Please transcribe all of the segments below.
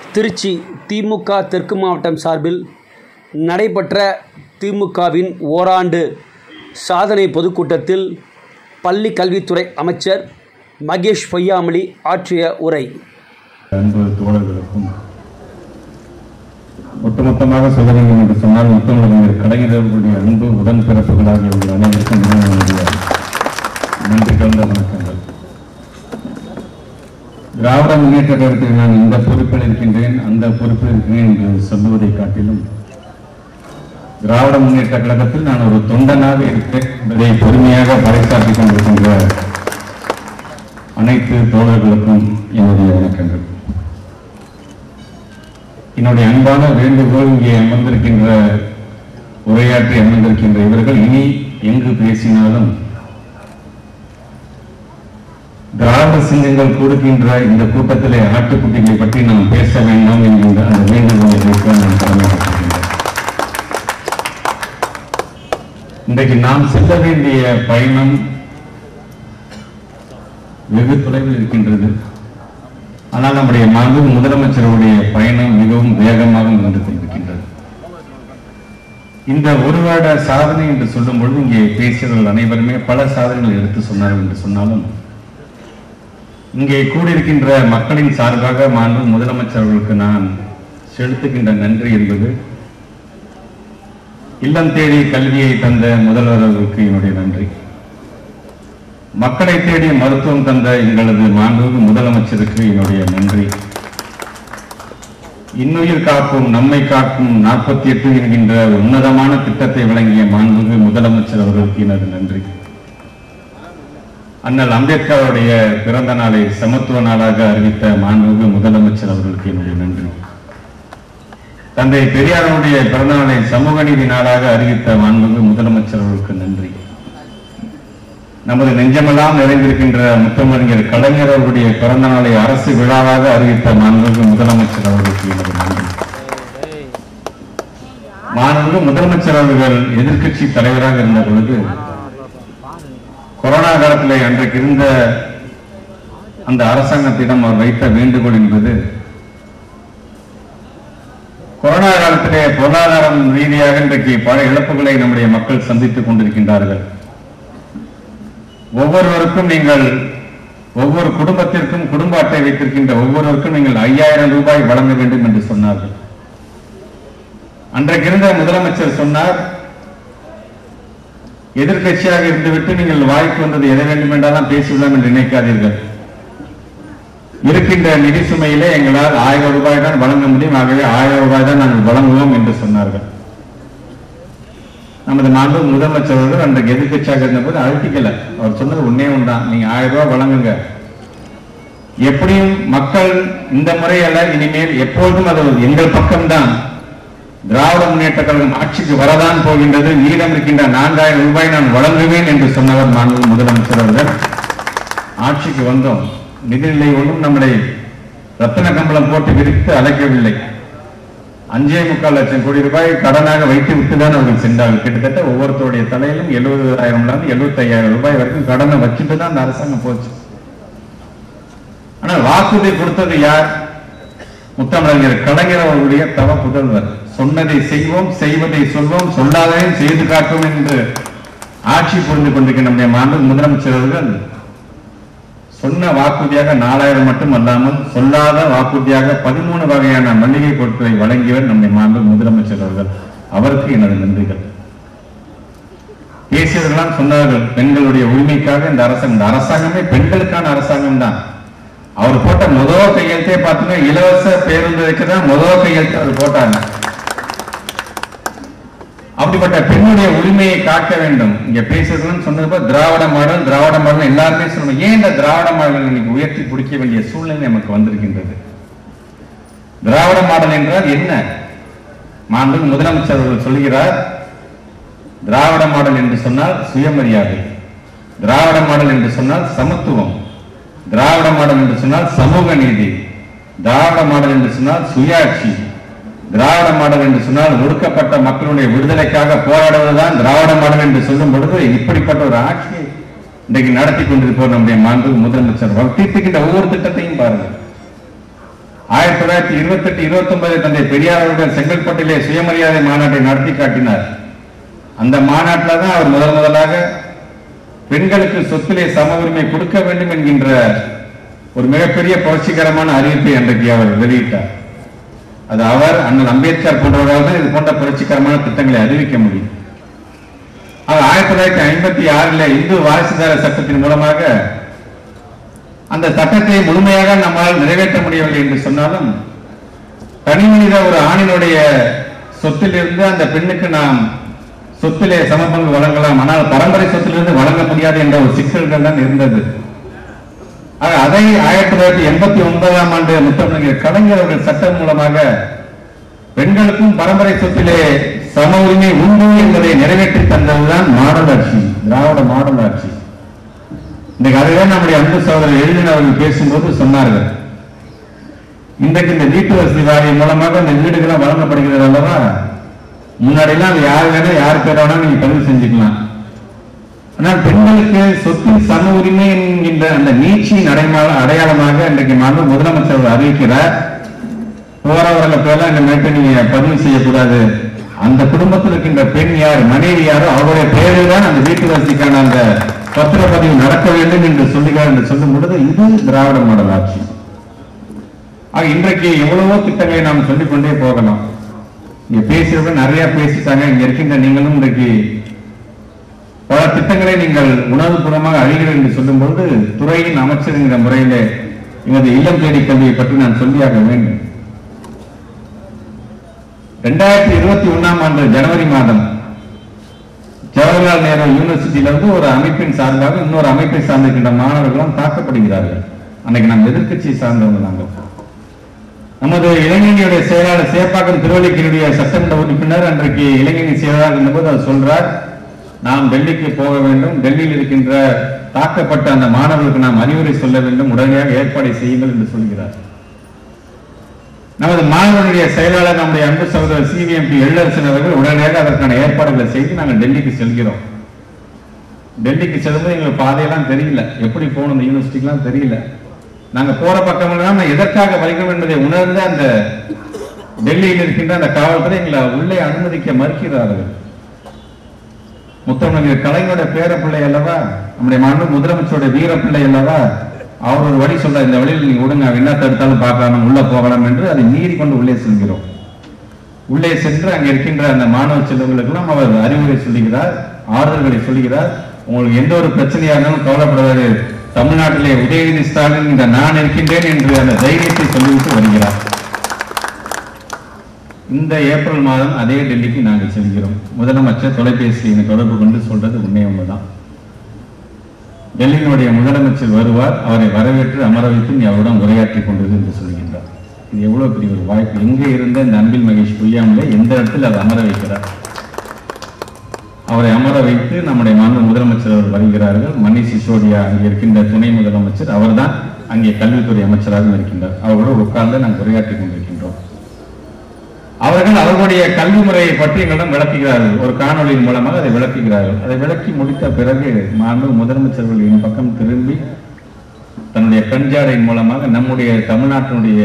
திருச்சி திமுக தெற்கு மாவட்டம் சார்பில் நடைபெற்ற திமுகவின் ஓராண்டு சாதனை பொதுக்கூட்டத்தில் பள்ளி கல்வித்துறை அமைச்சர் மகேஷ் பொய்யாமொழி ஆற்றிய உரை அன்பு தோழர்களுக்கும் ஒட்டுமொத்தமாக சொல்ல வேண்டும் என்று சொன்னால் முத்தமிழர் கலைஞர்களுடைய அன்பு உடன்பிறப்புகளாகிய உங்கள் அனைவருக்கும் என்னுடைய நன்றி கலந்த வணக்கங்கள் திராவிட முன்னேற்ற கழகத்தில் நான் இந்த பொறுப்பில் இருக்கின்றேன் அந்த பொறுப்பில் இருக்கிறேன் என்று சொல்லுவதை காட்டிலும் திராவிட முன்னேற்ற கழகத்தில் நான் ஒரு தொண்டனாக இருக்கிறேன் என்பதை பொறுமையாக பறைசாற்றிக் கொண்டிருக்கின்ற அனைத்து தோழர்களுக்கும் என்னுடைய வணக்கங்கள் என்னுடைய அன்பான வேண்டுகோள் இங்கே அமர்ந்திருக்கின்ற உரையாற்றி அமர்ந்திருக்கின்ற இவர்கள் இனி எங்கு பேசினாலும் திராவிட சிங்கங்கள் கொடுக்கின்ற இந்த கூட்டத்திலே ஆட்டுக்குட்டிகளை பற்றி நாம் பேச வேண்டாம் என்கின்ற அந்த வேண்டுகோளை வைக்க நான் கடமைப்பட்டிருக்கின்றேன் இன்றைக்கு நாம் செல்ல வேண்டிய பயணம் வெகு தொலைவில் இருக்கின்றது ஆனால் நம்முடைய மாண்பு முதலமைச்சருடைய பயணம் மிகவும் வேகமாக நடந்து கொண்டிருக்கின்றது இந்த ஒரு வருட சாதனை என்று சொல்லும் பொழுது இங்கே பேசியவர்கள் அனைவருமே பல சாதனைகள் எடுத்து சொன்னார்கள் என்று சொன்னாலும் இங்கே கூடியிருக்கின்ற மக்களின் சார்பாக மாண்பு முதலமைச்சர் அவர்களுக்கு நான் செலுத்துகின்ற நன்றி என்பது இல்லம் தேடி கல்வியை தந்த முதல்வர் அவர்களுக்கு என்னுடைய நன்றி மக்களை தேடி மருத்துவம் தந்த எங்களது மாண்புமிகு முதலமைச்சருக்கு என்னுடைய நன்றி இன்னுயிர் காக்கும் நம்மை காக்கும் நாற்பத்தி எட்டு என்கின்ற உன்னதமான திட்டத்தை வழங்கிய மாண்புமிகு முதலமைச்சர் அவர்களுக்கு எனது நன்றி அண்ணல் அம்பேத்கருடைய பிறந்த நாளை சமத்துவ நாளாக அறிவித்த மாண்புமிகு முதலமைச்சர் அவர்களுக்கு என்னுடைய நன்றி தந்தை பெரியாருடைய பிறந்த நாளை சமூக நீதி நாளாக அறிவித்த மாண்புமிகு முதலமைச்சர் அவர்களுக்கு நன்றி நமது நெஞ்சமெல்லாம் நிறைந்திருக்கின்ற முத்தமிழர் கலைஞர் அவர்களுடைய பிறந்த நாளை அரசு விழாவாக அறிவித்த மாண்புமிகு முதலமைச்சர் அவர்களுக்கு எனது நன்றி மாண்புமிகு முதலமைச்சர் அவர்கள் எதிர்க்கட்சி தலைவராக இருந்த பொழுது கொரோனா காலத்திலே அன்றைக்கு இருந்த அந்த அரசாங்கத்திடம் அவர் வைத்த வேண்டுகோள் என்பது கொரோனா காலத்திலே பொருளாதாரம் ரீதியாக இன்றைக்கு பல இழப்புகளை நம்முடைய மக்கள் சந்தித்துக் கொண்டிருக்கின்றார்கள் ஒவ்வொருவருக்கும் நீங்கள் ஒவ்வொரு குடும்பத்திற்கும் குடும்ப அட்டை வைத்திருக்கின்ற ஒவ்வொருவருக்கும் நீங்கள் ஐயாயிரம் ரூபாய் வழங்க வேண்டும் என்று சொன்னார்கள் அன்றைக்கு இருந்த முதலமைச்சர் சொன்னார் எதிர்கட்சியாக இருந்துவிட்டு நீங்கள் வாய்க்கு வந்தது எதை வேண்டும் என்றாலும் பேசிவிடலாம் என்று நினைக்காதீர்கள் இருக்கின்ற நிதி சுமையிலே எங்களால் ஆயிரம் ரூபாய் தான் வழங்க முடியும் ஆகவே ஆயிரம் ரூபாய் தான் நாங்கள் வழங்குவோம் என்று சொன்னார்கள் நமது மாண்பு முதலமைச்சர் அவர்கள் அன்றைக்கு எதிர்கட்சியாக இருந்தபோது அழுத்திக்கல அவர் சொன்னது ஒன்னே ஒன்றான் நீங்க ஆயிரம் ரூபாய் வழங்குங்க எப்படியும் மக்கள் இந்த முறையல்ல இனிமேல் எப்பொழுதும் அது எங்கள் பக்கம்தான் திராவிட முன்னேற்ற கழகம் ஆட்சிக்கு வரதான் போகின்றது மீதம் இருக்கின்ற நான்காயிரம் ரூபாய் நான் வழங்குவேன் என்று சொன்னவர் மாண்பு முதலமைச்சர் அவர்கள் ஆட்சிக்கு வந்தோம் நிதிநிலை ஒன்றும் நம்மளை ரத்தன கம்பளம் போட்டு விரித்து அழைக்கவில்லை அஞ்சே முக்கால் லட்சம் கோடி ரூபாய் கடனாக வைத்து விட்டு தான் அவர்கள் சென்றார்கள் கிட்டத்தட்ட ஒவ்வொருத்தருடைய தலையிலும் எழுபதாயிரம்ல இருந்து எழுபத்தி ஐயாயிரம் ரூபாய் வரைக்கும் கடனை வச்சுட்டு தான் அந்த அரசாங்கம் போச்சு ஆனால் வாக்குறுதி கொடுத்தது யார் முத்தமிழர் கலைஞர் அவர்களுடைய தவ புதல்வர் சொன்னதை செய்வோம் செய்வதை சொல்வோம் சொல்லாததையும் செய்து காட்டும் என்று ஆட்சி புரிந்து கொண்டிருக்கிற நம்முடைய மாண்பு முதலமைச்சர் அவர்கள் சொன்ன வாக்குறுதியாக நாலாயிரம் மட்டும் அல்லாமல் சொல்லாத வாக்குறுதியாக பதிமூணு வகையான மளிகை பொருட்களை வழங்கியவர் நம்முடைய மாண்பு முதலமைச்சர் அவர்கள் அவருக்கு எனது நன்றிகள் பேசியவர்களாம் சொன்னார்கள் பெண்களுடைய உரிமைக்காக இந்த அரசாங்கம் இந்த அரசாங்கமே பெண்களுக்கான அரசாங்கம் தான் அவர் போட்ட முதல் கையெழுத்தே பார்த்தீங்கன்னா இலவச பேருந்து வைக்கதான் முதல் கையெழுத்து அவர் போட்டாங்க அப்படிப்பட்ட பெண்ணுடைய உரிமையை காக்க வேண்டும் இங்க பேசுறதுன்னு சொன்னது திராவிட மாடல் திராவிட மாடல் எல்லாருமே சொல்லணும் ஏன் இந்த திராவிட மாடல் இன்னைக்கு உயர்த்தி பிடிக்க வேண்டிய சூழ்நிலை நமக்கு வந்திருக்கின்றது திராவிட மாடல் என்றால் என்ன மாண்பு முதலமைச்சர் அவர்கள் சொல்கிறார் திராவிட மாடல் என்று சொன்னால் சுயமரியாதை திராவிட மாடல் என்று சொன்னால் சமத்துவம் திராவிட மாடல் என்று சொன்னால் சமூக நீதி திராவிட மாடல் என்று சொன்னால் சுயாட்சி திராவிட மாடல் என்று சொன்னால் ஒடுக்கப்பட்ட மக்களுடைய விடுதலைக்காக போராடுவதுதான் திராவிட மாடல் என்று சொல்லும் பொழுது இப்படிப்பட்ட ஒரு ஆட்சியை இன்றைக்கு நடத்தி கொண்டிருப்போர் நம்முடைய மாண்பு முதலமைச்சர் அவர் தீர்த்துக்கின்ற ஒவ்வொரு திட்டத்தையும் பாருங்கள் ஆயிரத்தி தொள்ளாயிரத்தி இருபத்தி எட்டு இருபத்தி ஒன்பது தந்தை பெரியார் அவர்கள் செங்கல்பட்டிலே சுயமரியாதை மாநாட்டை நடத்தி காட்டினார் அந்த மாநாட்டில் தான் அவர் முதல் முதலாக பெண்களுக்கு சொத்திலே சம உரிமை கொடுக்க வேண்டும் என்கின்ற ஒரு மிகப்பெரிய புரட்சிகரமான அறிவிப்பை அன்றைக்கு அவர் வெளியிட்டார் அது அவர் அண்ணல் அம்பேத்கர் போன்றவரால் தான் இது போன்ற புரட்சிகரமான திட்டங்களை அறிவிக்க முடியும் ஆக ஆயிரத்தி தொள்ளாயிரத்தி ஐம்பத்தி ஆறுல இந்து வாரிசுதார சட்டத்தின் மூலமாக அந்த சட்டத்தை முழுமையாக நம்மால் நிறைவேற்ற முடியவில்லை என்று சொன்னாலும் தனி மனித ஒரு ஆணினுடைய சொத்திலிருந்து அந்த பெண்ணுக்கு நாம் சொத்திலே சமபங்கு வழங்கலாம் ஆனால் பரம்பரை சொத்திலிருந்து வழங்க முடியாது என்ற ஒரு சிக்கல்கள் தான் இருந்தது ஆக அதை ஆயிரத்தி தொள்ளாயிரத்தி எண்பத்தி ஒன்பதாம் ஆண்டு முத்தமிழர் கலைஞர் அவர்கள் சட்டம் மூலமாக பெண்களுக்கும் பரம்பரை சொத்திலே சம உரிமை உண்டு என்பதை நிறைவேற்றி தந்ததுதான் மாடல் ஆட்சி திராவிட மாடல் ஆட்சி இன்றைக்கு அதுதான் நம்முடைய அன்பு சகோதரர் எழிலன் அவர்கள் பேசும்போது சொன்னார்கள் இன்றைக்கு இந்த வீட்டு வசதி வாரியம் மூலமாக இந்த வீடுகள்லாம் வழங்கப்படுகிறது அல்லவா முன்னாடிலாம் அது யார் வேணா யார் பேர் வேணா நீங்க பதிவு செஞ்சுக்கலாம் ஆனால் பெண்களுக்கு சொத்தின் சம உரிமை என்கின்ற அந்த நீட்சியின் அடையாள அடையாளமாக இன்றைக்கு மாண்பு முதலமைச்சர் அவர்கள் அறிவிக்கிறார் போறவர்கள் பேர்லாம் இந்த மேட்டு நீங்க பதிவு செய்யக்கூடாது அந்த குடும்பத்தில் இருக்கின்ற பெண் யார் மனைவி யாரோ அவருடைய பேரில் தான் அந்த வீட்டு வசதிக்கான அந்த பத்திரப்பதிவு நடக்க வேண்டும் என்று சொல்லுகிறார் என்று சொல்லும் பொழுது இது திராவிட மாடல் ஆட்சி ஆக இன்றைக்கு எவ்வளவோ திட்டங்களை நாம் சொல்லிக்கொண்டே போகலாம் இங்க பேசியவங்க நிறைய பேசிட்டாங்க இங்க இருக்கின்ற நீங்களும் இன்றைக்கு பல திட்டங்களை நீங்கள் உணர்வுபூர்வமாக அறிகிறீர்கள் என்று சொல்லும்போது துறையின் அமைச்சர் என்கிற முறையிலே எங்களது இல்லம் தேடி கல்வியை பற்றி நான் சொல்லியாக வேண்டும் ரெண்டாயிரத்தி இருபத்தி ஒண்ணாம் ஆண்டு ஜனவரி மாதம் ஜவஹர்லால் நேரு யூனிவர்சிட்டியில வந்து ஒரு அமைப்பின் சார்பாக இன்னொரு அமைப்பை சார்ந்திருக்கின்ற மாணவர்களும் தாக்கப்படுகிறார்கள் அன்னைக்கு நாம் எதிர்க்கட்சியை சார்ந்தவங்க நாங்கள் நமது இளைஞர்களுடைய செயலாளர் சேப்பாக்கம் திருவள்ளிக்கனுடைய சட்டமன்ற உறுப்பினர் அன்றைக்கு இளைஞரணி செயலாளர் இருந்தபோது அவர் சொல்றார் நாம் டெல்லிக்கு போக வேண்டும் டெல்லியில் இருக்கின்ற தாக்கப்பட்ட அந்த மாணவர்களுக்கு நாம் அறிவுரை சொல்ல வேண்டும் உடனடியாக ஏற்பாடு செய்யுங்கள் என்று சொல்கிறார் நமது மாணவர்களுடைய செயலாளர் நம்முடைய அன்பு சகோதரர் சிவிஎம்பி எள்ளரசன் அவர்கள் உடனடியாக அதற்கான ஏற்பாடுகளை செய்து நாங்கள் டெல்லிக்கு செல்கிறோம் டெல்லிக்கு செல்லும்போது எங்களுக்கு பாதையெல்லாம் தெரியல எப்படி போகணும் இந்த யூனிவர்சிட்டிக்கெல்லாம் தெரியல நாங்க போற பக்கமெல்லாம் நான் எதற்காக வருகிறோம் என்பதை உணர்ந்து அந்த டெல்லியில் இருக்கின்ற அந்த காவல்துறை எங்களை உள்ளே அனுமதிக்க மறுக்கிறார்கள் முத்தமிழர் கலைஞரோட பேரப்பிள்ளை அல்லவா நம்முடைய மாண்பு முதலமைச்சருடைய வீரப்பிள்ளை அல்லவா அவர் ஒரு வழி சொல்ற இந்த வழியில் நீங்க விடுங்க என்ன தடுத்தாலும் பார்க்கலாம் உள்ள போகலாம் என்று அதை மீறி கொண்டு உள்ளே செல்கிறோம் உள்ளே சென்று அங்கே இருக்கின்ற அந்த மாணவ செல்வங்களுக்கெல்லாம் அவர் அறிவுரை சொல்லுகிறார் ஆறுதல்களை சொல்லுகிறார் உங்களுக்கு எந்த ஒரு பிரச்சனையா இருந்தாலும் கவலைப்படாது தமிழ்நாட்டிலே உதயநிதி ஸ்டாலின் இந்த நான் இருக்கின்றேன் என்று அந்த தைரியத்தை சொல்லிவிட்டு வருகிறார் இந்த ஏப்ரல் மாதம் அதே டெல்லிக்கு நாங்கள் செல்கிறோம் முதலமைச்சர் தொலைபேசியை தொடர்பு கொண்டு சொல்றது உண்மை உண்மைதான் டெல்லியினுடைய முதலமைச்சர் வருவார் அவரை வரவேற்று அமர வைத்து நீ அவருடன் உரையாற்றி கொண்டது என்று சொல்கின்றார் இது எவ்வளவு பெரிய ஒரு வாய்ப்பு எங்கே இருந்த இந்த அன்பில் மகேஷ் பொய்யாமலே எந்த இடத்தில் அதை அமர வைக்கிறார் அவரை அமர வைத்து நம்முடைய மாநில முதலமைச்சர் அவர்கள் வருகிறார்கள் மணிஷ் சிசோடியா அங்கே இருக்கின்ற துணை முதலமைச்சர் அவர்தான் அங்கே கல்வித்துறை அமைச்சராகவும் இருக்கின்றார் அவரோடு உட்கார்ந்து நாங்கள் உரையாற்றி கொண்டிருக்கின்றோம் அவர்கள் அவர்களுடைய கல்வி முறையை பற்றி எங்களிடம் விளக்குகிறார்கள் ஒரு காணொளியின் மூலமாக அதை விளக்குகிறார்கள் அதை விளக்கி முடித்த பிறகு மாண்பு முதலமைச்சர்கள் என் பக்கம் திரும்பி தன்னுடைய கண்ஜாடையின் மூலமாக நம்முடைய தமிழ்நாட்டினுடைய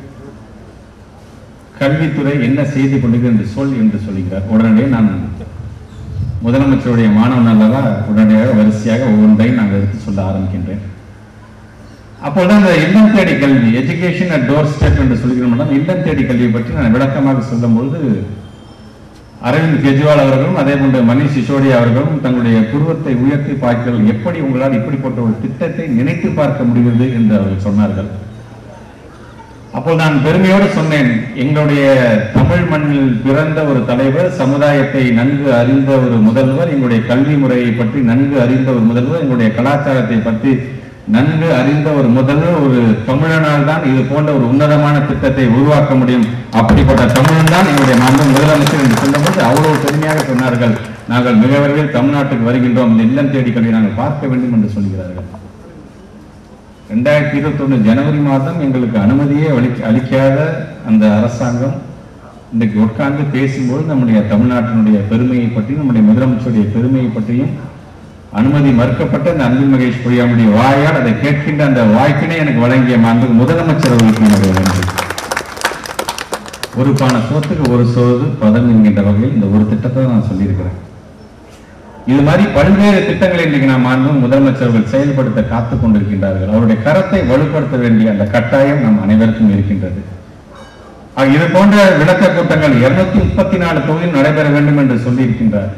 கல்வித்துறை என்ன செய்து கொண்டிருக்கிறது என்று சொல் என்று சொல்கிறார் உடனடியாக நான் முதலமைச்சருடைய மாணவன் அல்லவா உடனடியாக வரிசையாக ஒவ்வொன்றையும் நாங்கள் எடுத்து சொல்ல ஆரம்பிக்கின்றேன் அப்பொழுது அந்த இல்லம் தேடி கல்வி எஜுகேஷன் அட் டோர் ஸ்டெப் என்று சொல்கிறோம் இல்லம் தேடி கல்வியை பற்றி நான் விளக்கமாக சொல்லும்போது அரவிந்த் கெஜ்ரிவால் அவர்களும் அதே போன்று மணிஷ் சிசோடியா அவர்களும் தங்களுடைய புருவத்தை உயர்த்தி பார்க்கிறார்கள் எப்படி உங்களால் இப்படிப்பட்ட ஒரு திட்டத்தை நினைத்து பார்க்க முடிகிறது என்று அவர்கள் சொன்னார்கள் அப்போ நான் பெருமையோடு சொன்னேன் எங்களுடைய தமிழ் மண்ணில் பிறந்த ஒரு தலைவர் சமுதாயத்தை நன்கு அறிந்த ஒரு முதல்வர் எங்களுடைய கல்வி முறையை பற்றி நன்கு அறிந்த ஒரு முதல்வர் எங்களுடைய கலாச்சாரத்தை பற்றி நன்கு அறிந்த ஒரு முதல்வர் ஒரு தமிழனால் தான் இது போன்ற ஒரு உன்னதமான திட்டத்தை உருவாக்க முடியும் அப்படிப்பட்ட தமிழன் தான் எங்களுடைய மாண்பு முதலமைச்சர் என்று சொன்னபோது அவ்வளவு பெருமையாக சொன்னார்கள் நாங்கள் மிக விரைவில் தமிழ்நாட்டுக்கு வருகின்றோம் இந்த இல்லம் தேடி கல்வி நாங்கள் பார்க்க வேண்டும் என்று சொல்கிறார்கள் ரெண்டாயிரத்தி இருபத்தி ஜனவரி மாதம் எங்களுக்கு அனுமதியே அளிக்க அளிக்காத அந்த அரசாங்கம் இன்றைக்கு உட்கார்ந்து பேசும்போது நம்முடைய தமிழ்நாட்டினுடைய பெருமையை பற்றியும் நம்முடைய முதலமைச்சருடைய பெருமையை பற்றியும் அனுமதி மறுக்கப்பட்ட அந்த அன்பில் மகேஷ் பொய்யாமுடைய வாயால் அதை கேட்கின்ற அந்த வாய்ப்பினை எனக்கு வழங்கிய மாண்பு முதலமைச்சர் அவர்களுக்கு என்னுடைய நன்றி ஒரு பானை சோத்துக்கு ஒரு சோறு பதம் என்கின்ற வகையில் இந்த ஒரு திட்டத்தை நான் சொல்லியிருக்கிறேன் இது மாதிரி பல்வேறு திட்டங்களை இன்றைக்கு நாம் மாண்பு முதலமைச்சர்கள் செயல்படுத்த காத்துக் கொண்டிருக்கின்றார்கள் அவருடைய கரத்தை வலுப்படுத்த வேண்டிய அந்த கட்டாயம் நம் அனைவருக்கும் இருக்கின்றது ஆக, இது போன்ற விளக்க கூட்டங்கள் இருநூத்தி முப்பத்தி நாலு தொகுதியில் நடைபெற வேண்டும் என்று சொல்லியிருக்கின்றார்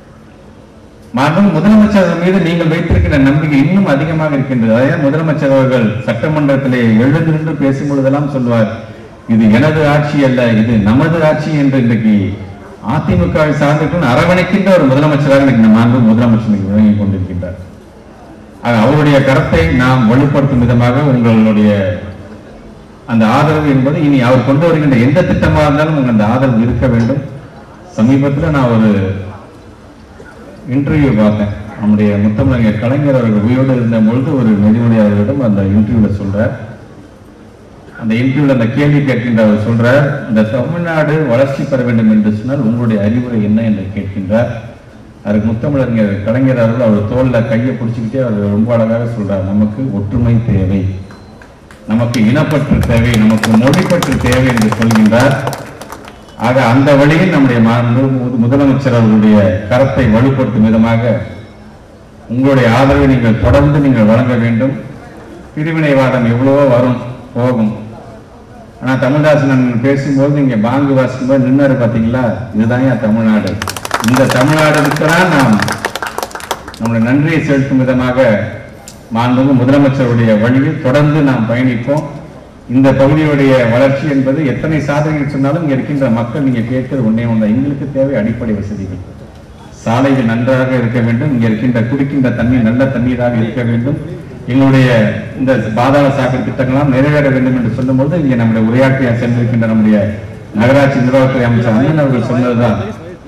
மாண்பு முதலமைச்சர் மீது நீங்கள் வைத்திருக்கின்ற நம்பிக்கை இன்னும் அதிகமாக இருக்கின்றது அதாவது முதலமைச்சர் அவர்கள் சட்டமன்றத்திலே எழுந்து நின்று பேசும் பொழுதெல்லாம் சொல்வார் இது எனது ஆட்சி அல்ல இது நமது ஆட்சி என்று இன்றைக்கு அதிமுகவை சார்ந்திருக்கும் அரவணைக்கின்ற ஒரு முதலமைச்சராக இன்னைக்கு நம்ம மாண்பு முதலமைச்சர் இன்னைக்கு விளங்கிக் கொண்டிருக்கின்றார் ஆக, அவருடைய கரத்தை நாம் வலுப்படுத்தும் விதமாக உங்களுடைய அந்த ஆதரவு என்பது இனி அவர் கொண்டு வருகின்ற எந்த திட்டமாக இருந்தாலும் உங்களுக்கு அந்த ஆதரவு இருக்க வேண்டும் சமீபத்தில் நான் ஒரு இன்டர்வியூ பார்த்தேன் நம்முடைய முத்தமிழர் கலைஞர் அவர்கள் உயிரோடு இருந்த பொழுது ஒரு நெறிமுறையாளரிடம் அந்த இன்டர்வியூல சொல்றார் அந்த இன்டர்வியூல அந்த கேள்வி கேட்கின்ற அவர் சொல்றார் இந்த தமிழ்நாடு வளர்ச்சி பெற வேண்டும் என்று சொன்னால் உங்களுடைய அறிவுரை என்ன என்று கேட்கின்றார் அதுக்கு முத்தமிழறிஞர் கலைஞர் அவர்கள் அவர் தோல்ல கையை பிடிச்சிக்கிட்டே அவர் ரொம்ப அழகாக சொல்றார் நமக்கு ஒற்றுமை தேவை நமக்கு இனப்பற்று தேவை நமக்கு மொழிப்பற்று தேவை என்று சொல்கின்றார் ஆக அந்த வழியில் நம்முடைய மாண்பு மு- முதலமைச்சர் அவர்களுடைய கரத்தை வலுப்படுத்தும் விதமாக உங்களுடைய ஆதரவை நீங்கள் தொடர்ந்து நீங்கள் வழங்க வேண்டும் பிரிவினைவாதம் எவ்வளவோ வரும் போகும் ஆனா தமிழ்தாசன் பேசும்போது இங்க பாங்கு வாசிக்கும்போது நின்னாரு பாத்தீங்களா இதுதான் என் தமிழ்நாடு இந்த தமிழ்நாடுக்கு தான் நாம் நம்முடைய நன்றியை செலுத்தும் விதமாக மாண்புமிகு முதலமைச்சருடைய வழியில் தொடர்ந்து நாம் பயணிப்போம் இந்த பகுதியுடைய வளர்ச்சி என்பது எத்தனை சாதனைகள் சொன்னாலும் இங்க இருக்கின்ற மக்கள் நீங்க கேட்கிற ஒண்ணே ஒன்று எங்களுக்கு தேவை அடிப்படை வசதிகள் சாலைகள் நன்றாக இருக்க வேண்டும் இங்க இருக்கின்ற குடிக்கின்ற தண்ணீர் நல்ல தண்ணீராக இருக்க வேண்டும் எங்களுடைய இந்த பாதாள சாக்கடை திட்டங்களாம் நிறைவேற வேண்டும் என்று சொல்லும்போது இங்கே நம்முடைய உரையாற்றிய சென்றிருக்கின்ற நம்முடைய நகராட்சி நிர்வாகத்துறை அமைச்சர் அண்ணன் அவர்கள் சொன்னதுதான்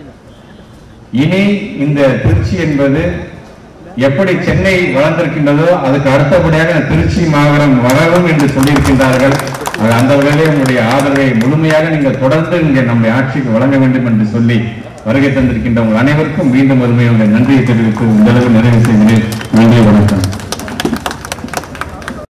இனி இந்த திருச்சி என்பது எப்படி சென்னை வளர்ந்திருக்கின்றதோ அதுக்கு அடுத்தபடியாக திருச்சி மாநகரம் வளரும் என்று சொல்லியிருக்கின்றார்கள் ஆக அந்த வகையிலே உங்களுடைய ஆதரவை முழுமையாக நீங்கள் தொடர்ந்து இங்கே நம்முடைய ஆட்சிக்கு வழங்க வேண்டும் என்று சொல்லி வருகை தந்திருக்கின்ற உங்கள் அனைவருக்கும் மீண்டும் ஒருமையுடைய நன்றியை தெரிவித்து இந்த அளவு நிறைவு செய்கிறேன் நன்றி வணக்கம்